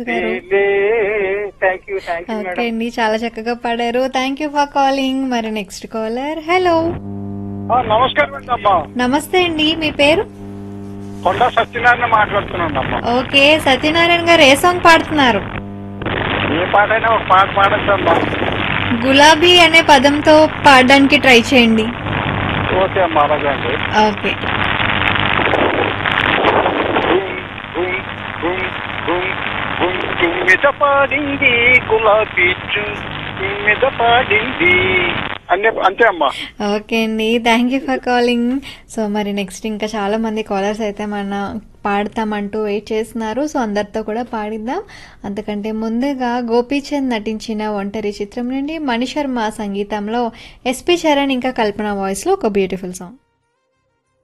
గారు thank you thank you okay madam అండి చాలా చక్కగా పాడారు థ్యాంక్ యూ ఫర్ కాలింగ్ మరి నెక్స్ట్ కాలర్ హలో ఆ, నమస్కారం అండి అమ్మా నమస్తే అండి మీ పేరు కొండ సత్యనారాయణ మాట్లాడుతున్నాను అమ్మా ఓకే సత్యనారాయణ గారు ఏ సాంగ్ పాడుతున్నారు ఏ పాట అయినా ఒక పాట పాడచ్చు అమ్మా గులాబీ అనే పదంతో పాడడానికి ట్రై చేయండి ఓకే అమ్మా అలాగే అండి ఓకే బుమ్, బుమ్, బుమ్, బుమ్, బుమ్. తుమ్మిద పాడింది గులాబీ చు- తుమ్మిద పాడింది అన్నీ అంతే అమ్మా ఓకే అండి thank you for calling so మరి నెక్స్ట్ ఇంకా చాలా మంది కాలర్స్ అయితే మన పాడతామంటూ వెయిట్ చేస్తున్నారు సో అందరితో కూడా పాడిద్దాం అంతకంటే ముందుగా గోపీచంద్ నటించిన ఒంటరి చిత్రం నుండి మణిశర్మ సంగీతంలో ఎస్పి చరణ్ ఇంకా కల్పన వాయిస్లో ఒక బ్యూటిఫుల్ సాంగ్